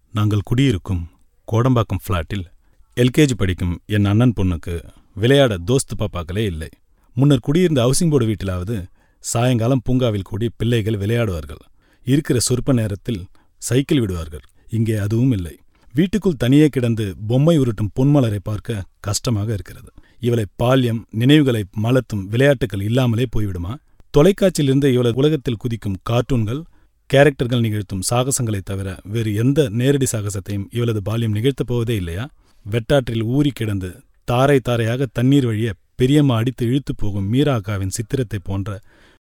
நாங்கள் குடியிருக்கும் கோடம்பாக்கம் ஃப்ளாட்டில் எல்கேஜி படிக்கும் என் அண்ணன் பொண்ணுக்கு விளையாட தோஸ்து பாப்பாக்களே இல்லை முன்னர் குடியிருந்த ஹவுசிங் போர்டு வீட்டிலாவது சாயங்காலம் பூங்காவில் கூடி பிள்ளைகள் விளையாடுவார்கள் இருக்கிற சொற்ப நேரத்தில் சைக்கிள் விடுவார்கள் இங்கே அதுவும் இல்லை வீட்டுக்குள் தனியே கிடந்து பொம்மை உருட்டும் பொன்மலரை பார்க்க கஷ்டமாக இருக்கிறது இவளை பால்யம் நினைவுகளை மலர்த்தும் விளையாட்டுகள் இல்லாமலே போய்விடுமா தொலைக்காட்சியிலிருந்து இவளை உலகத்தில் குதிக்கும் கார்ட்டூன்கள் கேரக்டர்கள் நிகழ்த்தும் சாகசங்களைத் தவிர வேறு எந்த நேரடி சாகசத்தையும் இவளது பால்யம் நிகழ்த்தப் போவதே இல்லையா வெட்டாற்றில் ஊறி கிடந்து தாரை தாரையாக தண்ணீர் வழிய பெரியம்மா அடித்து இழுத்துப் போகும் மீரா அக்காவின் சித்திரத்தைப் போன்ற